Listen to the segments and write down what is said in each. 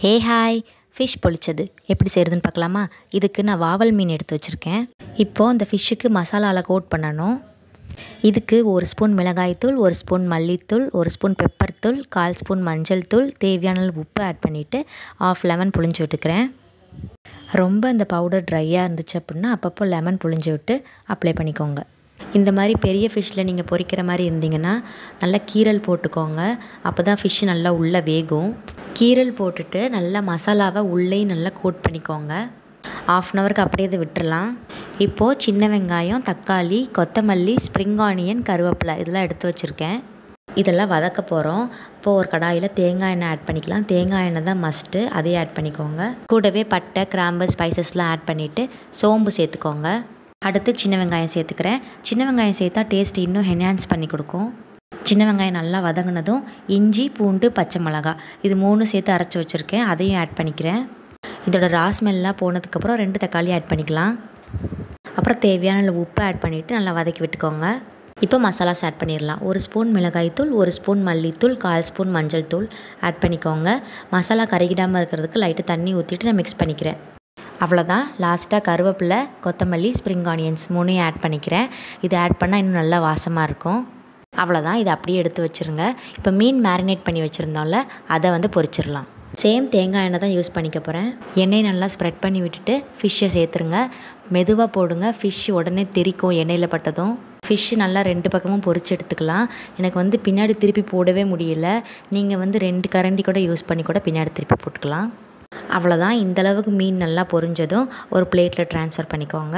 hey hi fish பொழிச்சது எப்படி செய்கிறதுன்னு பார்க்கலாமா இதுக்கு நான் வாவல் மீன் எடுத்து வச்சுருக்கேன் இப்போது இந்த ஃபிஷ்ஷுக்கு மசாலாவில் கோட் பண்ணணும் இதுக்கு ஒரு ஸ்பூன் மிளகாய்த்தூள் ஒரு ஸ்பூன் மல்லித்தூள் ஒரு ஸ்பூன் பெப்பர் தூள் கால் ஸ்பூன் மஞ்சள் தூள் தேவையான அளவு உப்பு ஆட் பண்ணிவிட்டு ஆஃப் லெமன் புழிஞ்சு விட்டுக்கிறேன் ரொம்ப இந்த பவுடர் ட்ரையாக இருந்துச்சு அப்படின்னா அப்பப்போ லெமன் புழிஞ்சு விட்டு அப்ளை பண்ணிக்கோங்க இந்த மாதிரி பெரிய ஃபிஷ்ஷில் நீங்கள் பொரிக்கிற மாதிரி இருந்தீங்கன்னா நல்லா கீரல் போட்டுக்கோங்க அப்போ தான் ஃபிஷ் நல்லா உள்ளே வேகும் கீரல் போட்டுட்டு நல்லா மசாலாவை உள்ளேயும் நல்லா கோட் பண்ணிக்கோங்க ஆஃப் அன் ஹவருக்கு அப்படியே இதை விட்டுறலாம் இப்போது சின்ன வெங்காயம் தக்காளி கொத்தமல்லி ஸ்ப்ரிங் ஆனியன் கருவேப்பிலை இதெல்லாம் எடுத்து வச்சுருக்கேன் இதெல்லாம் வதக்க போகிறோம் இப்போது ஒரு கடாயில் தேங்காய் எண்ணெய் ஆட் பண்ணிக்கலாம் தேங்காய் எண்ணெய் தான் மஸ்ட்டு அதையும் ஆட் பண்ணிக்கோங்க கூடவே பட்டை கிராம்பு ஸ்பைசஸ்லாம் ஆட் பண்ணிவிட்டு சோம்பு சேர்த்துக்கோங்க அடுத்து சின்ன வெங்காயம் சேர்த்துக்கிறேன் சின்ன வெங்காயம் சேர்த்தா டேஸ்ட் இன்னும் என்ஹான்ஸ் பண்ணி கொடுக்கும் சின்ன வெங்காயம் நல்லா வதங்கினதும் இஞ்சி பூண்டு பச்சை மிளகா இது மூணு சேர்த்து அரைச்சி வச்சுருக்கேன் அதையும் ஆட் பண்ணிக்கிறேன் இதோட ராஸ்மெல்லாம் போனதுக்கப்புறம் ரெண்டு தக்காளி ஆட் பண்ணிக்கலாம் அப்புறம் தேவையான அளவு உப்பு ஆட் பண்ணிவிட்டு நல்லா வதக்கி விட்டுக்கோங்க இப்போ மசாலாஸ் ஆட் பண்ணிடலாம் ஒரு ஸ்பூன் மிளகாய்த்தூள் ஒரு ஸ்பூன் மல்லித்தூள் கால் ஸ்பூன் மஞ்சள் தூள் ஆட் பண்ணிக்கோங்க மசாலா கருகிடாமல் இருக்கிறதுக்கு லைட்டு தண்ணி ஊற்றிட்டு நான் மிக்ஸ் பண்ணிக்கிறேன் அவ்வளோதான் லாஸ்ட்டாக கருவேப்பிலை கொத்தமல்லி ஸ்ப்ரிங் ஆனியன்ஸ் மூணையும் ஆட் பண்ணிக்கிறேன் இது ஆட் பண்ணால் இன்னும் நல்லா வாசமாக இருக்கும் அவ்வளோதான் இதை அப்படியே எடுத்து வச்சுருங்க இப்போ மீன் மேரினேட் பண்ணி வச்சுருந்தோம்ல அதை வந்து பொரிச்சிடலாம் சேம் தேங்காய் எண்ணெய் தான் யூஸ் பண்ணிக்க போகிறேன் எண்ணெய் நல்லா ஸ்ப்ரெட் பண்ணி விட்டுட்டு ஃபிஷ்ஷை சேர்த்துருங்க மெதுவாக போடுங்க ஃபிஷ் உடனே தெரிக்கும் எண்ணெயில் பட்டதும் ஃபிஷ் நல்லா ரெண்டு பக்கமும் பொரிச்சு எடுத்துக்கலாம் எனக்கு வந்து பின்னாடி திருப்பி போடவே முடியல நீங்கள் வந்து ரெண்டு கரண்டி கூட யூஸ் பண்ணி கூட பின்னாடி திருப்பி போட்டுக்கலாம் அவ்வளோதான் இந்தளவுக்கு மீன் நல்லா பொரிஞ்சதும் ஒரு பிளேட்டில் ட்ரான்ஸ்ஃபர் பண்ணிக்கோங்க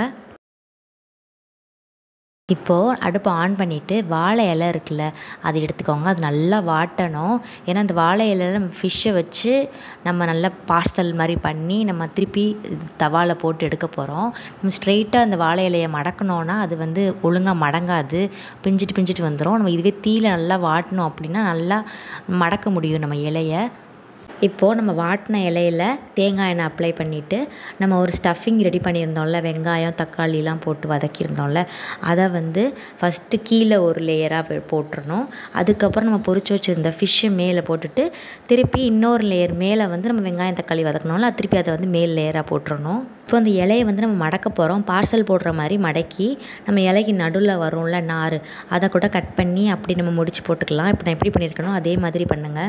இப்போது அடுப்பை ஆன் பண்ணிவிட்டு வாழை இலை இருக்குல்ல அது எடுத்துக்கோங்க அது நல்லா வாட்டணும் ஏன்னா அந்த வாழை இலையில் நம்ம ஃபிஷ்ஷை வச்சு நம்ம நல்லா பார்சல் மாதிரி பண்ணி நம்ம திருப்பி தவாவில் போட்டு எடுக்க போகிறோம் நம்ம ஸ்ட்ரெயிட்டாக அந்த வாழை இலையை மடக்கணுன்னா அது வந்து ஒழுங்காக மடங்காது பிஞ்சிட்டு பிஞ்சிட்டு வந்துடும் நம்ம இதுவே தீயில் நல்லா வாட்டினோம் அப்படின்னா நல்லா மடக்க முடியும் நம்ம இலையை இப்போது நம்ம வாட்டின இலையில் தேங்காய் எண்ணெய் அப்ளை பண்ணிவிட்டு நம்ம ஒரு ஸ்டஃபிங் ரெடி பண்ணியிருந்தோம்ல வெங்காயம் தக்காளிலாம் போட்டு வதக்கியிருந்தோம்ல அதை வந்து ஃபஸ்ட்டு கீழே ஒரு லேயராக போட்டுறணும் அதுக்கப்புறம் நம்ம பொரிச்சு வச்சுருந்த ஃபிஷ்ஷு மேலே போட்டுட்டு திருப்பி இன்னொரு லேயர் மேலே வந்து நம்ம வெங்காயம் தக்காளி வதக்கணும்ல திருப்பி அதை வந்து மேல் லேயராக போட்டுறணும் இப்போ அந்த இலையை வந்து நம்ம மடக்க போகிறோம் பார்சல் போடுற மாதிரி மடக்கி நம்ம இலைக்கு நடுவில் வரும்ல நார் அதை கூட கட் பண்ணி அப்படி நம்ம முடிச்சு போட்டுக்கலாம் இப்போ நான் எப்படி பண்ணியிருக்கனோ அதே மாதிரி பண்ணுங்கள்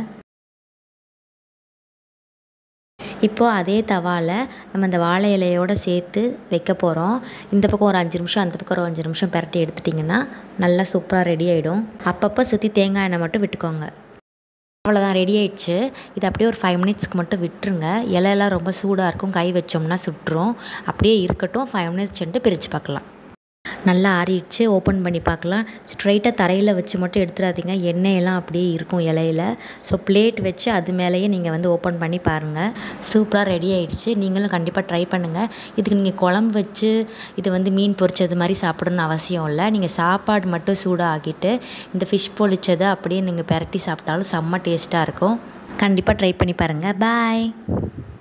இப்போது அதே தவாவில் நம்ம இந்த வாழை இலையோடு சேர்த்து வைக்க போகிறோம் இந்த பக்கம் ஒரு அஞ்சு நிமிஷம் அந்த பக்கம் ஒரு அஞ்சு நிமிஷம் பரட்டி எடுத்துட்டிங்கன்னா நல்லா சூப்பராக ரெடி ஆகிடும் அப்பப்போ சுற்றி தேங்காய் எண்ணெய் மட்டும் விட்டுக்கோங்க அவ்வளோதான் ரெடி ஆயிடுச்சு இது அப்படியே ஒரு ஃபைவ் மினிட்ஸ்க்கு மட்டும் விட்டுருங்க இலையெல்லாம் ரொம்ப சூடாக இருக்கும் கை வச்சோம்னா சுட்டுரும் அப்படியே இருக்கட்டும் ஃபைவ் மினிட்ஸ் சென்ட்டு பிரித்து பார்க்கலாம் நல்லா ஆறிடுச்சு ஓப்பன் பண்ணி பார்க்கலாம் ஸ்ட்ரைட்டாக தரையில் வச்சு மட்டும் எடுத்துடாதீங்க எண்ணெயெல்லாம் அப்படியே இருக்கும் இலையில ஸோ பிளேட் வச்சு அது மேலேயே நீங்கள் வந்து ஓப்பன் பண்ணி பாருங்கள் சூப்பராக ரெடி ஆகிடுச்சு நீங்களும் கண்டிப்பாக ட்ரை பண்ணுங்கள் இதுக்கு நீங்கள் குழம்பு வச்சு இது வந்து மீன் பொரிச்சது மாதிரி சாப்பிடணும்னு அவசியம் இல்லை நீங்கள் சாப்பாடு மட்டும் சூடாக ஆக்கிட்டு இந்த ஃபிஷ் பொரிச்சதை அப்படியே நீங்கள் பெரட்டி சாப்பிட்டாலும் செம்ம டேஸ்ட்டாக இருக்கும் கண்டிப்பாக ட்ரை பண்ணி பாருங்கள் பாய்